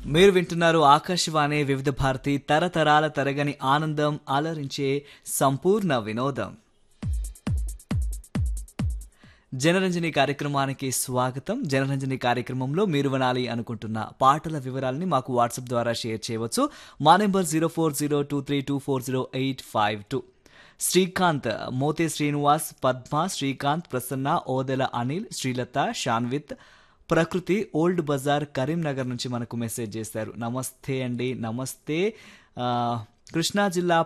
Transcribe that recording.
మీరు వింటున్నారు ఆకాశవాణి వివిధ భారతి తరతరాల తరగని ఆనందం అలరించే సంపూర్ణ వినోదం జనరంజని కార్యక్రమానికి స్వాగతం జనరంజని కార్యక్రమంలో మీరు వినాలి అనుకుంటున్న పాటల వివరాలని మాకు వాట్సాప్ ద్వారా షేర్ చేయవచ్చు మా number zero four zero two three two four zero eight five two Srikanth Mothe Srinivas Padma Srikanth Prasanna Odela Anil Srilatha Shanvith Prakruthi Old Bazar Karimnagar నుంచి మనకు మెసేజ్ చేశారు నమస్తే అండి నమస్తే ఆ, కృష్ణా జిల్లా